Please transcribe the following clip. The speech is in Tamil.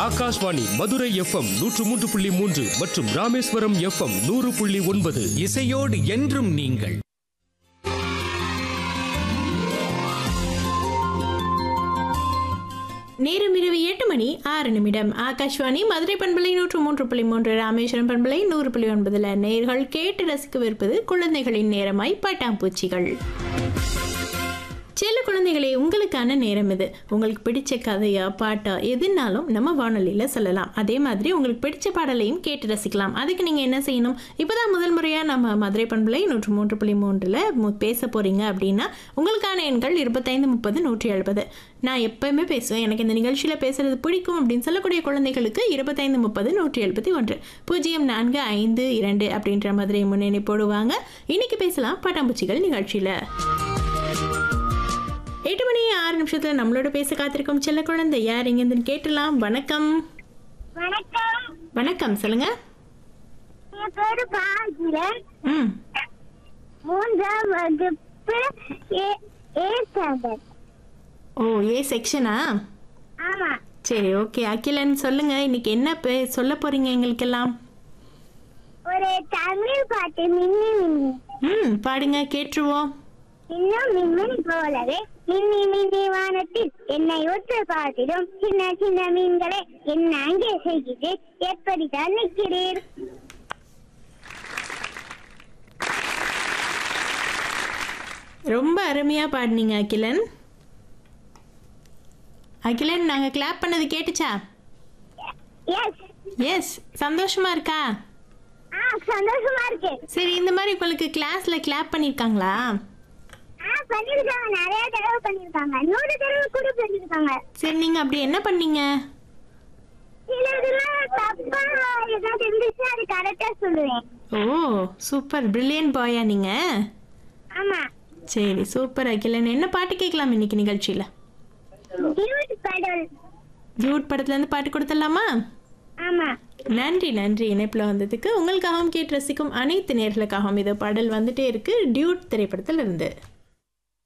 ஆகாஷ்வாணி மதுரை எஃப்எம் நூற்று மூன்று புள்ளி மூன்று மற்றும் ராமேஸ்வரம் எஃப்எம் நூறு புள்ளி ஒன்பது இசையோடு என்றும் நீங்கள் நேரம் இரவு எட்டு மணி ஆறு நிமிடம் ஆகாஷ்வாணி மதுரை பண்பலை நூற்று மூன்று புள்ளி மூன்று ராமேஸ்வரம் பண்பலை நூறு புள்ளி ஒன்பதுல நேர்கள் கேட்டு ரசிக்கவிருப்பது குழந்தைகளின் நேரமாய் பட்டாம்பூச்சிகள் செல்ல குழந்தைகளே உங்களுக்கான நேரம் இது உங்களுக்கு பிடிச்ச கதையா பாட்டா எதுனாலும் நம்ம வானொலியில் சொல்லலாம் அதே மாதிரி உங்களுக்கு பிடிச்ச பாடலையும் கேட்டு ரசிக்கலாம் அதுக்கு நீங்கள் என்ன செய்யணும் இப்போதான் முதல் முறையாக நம்ம மதுரை பண்பலை நூற்று மூன்று புள்ளி மூன்றில் பேச போகிறீங்க அப்படின்னா உங்களுக்கான எண்கள் இருபத்தைந்து முப்பது நூற்றி எழுபது நான் எப்பயுமே பேசுவேன் எனக்கு இந்த நிகழ்ச்சியில் பேசுறது பிடிக்கும் அப்படின்னு சொல்லக்கூடிய குழந்தைகளுக்கு இருபத்தைந்து முப்பது நூற்றி எழுபத்தி ஒன்று பூஜ்ஜியம் நான்கு ஐந்து இரண்டு அப்படின்ற மாதிரி முன்னணி போடுவாங்க இன்னைக்கு பேசலாம் பட்டாம்பூச்சிகள் நிகழ்ச்சியில் எட்டு மணி ஆறு நிமிஷத்துல நம்மளோட பேச காத்திருக்கும் செல்ல குழந்தை யார் இங்கிருந்து கேட்டலாம் வணக்கம் வணக்கம் வணக்கம் சொல்லுங்க என் பேரு பாகிரன் ம் மூன்றாம் வகுப்பு ஏ ஏ ஸ்டாண்டர்ட் ஓ ஏ செக்ஷனா ஆமா சரி ஓகே அகிலன் சொல்லுங்க இன்னைக்கு என்ன பே சொல்ல போறீங்க எங்களுக்கெல்லாம் ஒரு தமிழ் பாட்டு மின்னி மின்னி ம் பாடுங்க கேட்டுருவோம் இன்னும் மின்மினி போலவே மின்னி மின்னி வானத்தில் என்னை ஒற்று பார்த்திடும் சின்ன சின்ன மீன்களே என்ன அங்கே செய்கிறது எப்படிதான் நிற்கிறீர் ரொம்ப அருமையா பாடுனீங்க அகிலன் அகிலன் நாங்க கிளாப் பண்ணது கேட்டுச்சா எஸ் எஸ் சந்தோஷமா இருக்கா ஆ சந்தோஷமா இருக்கு சரி இந்த மாதிரி உங்களுக்கு கிளாஸ்ல கிளாப் பண்ணிருக்காங்களா ஆ பண்ணிருக்காங்க நிறைய தடவை பண்ணிருக்காங்க நூறு தடவை கூட பண்ணிருக்காங்க சரி நீங்க அப்படி என்ன பண்ணீங்க சிலதெல்லாம் தப்பா ஏதாவது இருந்துச்சு அது கரெக்டா சொல்லுவேன் ஓ சூப்பர் பிரில்லியன்ட் பாயா நீங்க ஆமா சரி சூப்பர் அகிலன் என்ன பாட்டு கேட்கலாம் இன்னைக்கு நிகழ்ச்சியில டியூட் பெடல் டியூட் படத்துல இருந்து பாட்டு கொடுத்துடலாமா ஆமா நன்றி நன்றி இணைப்புல வந்ததுக்கு உங்களுக்காகவும் கேட்டு ரசிக்கும் அனைத்து நேர்களுக்காகவும் இது பாடல் வந்துட்டே இருக்கு டியூட் திரைப்படத்துல இருந்து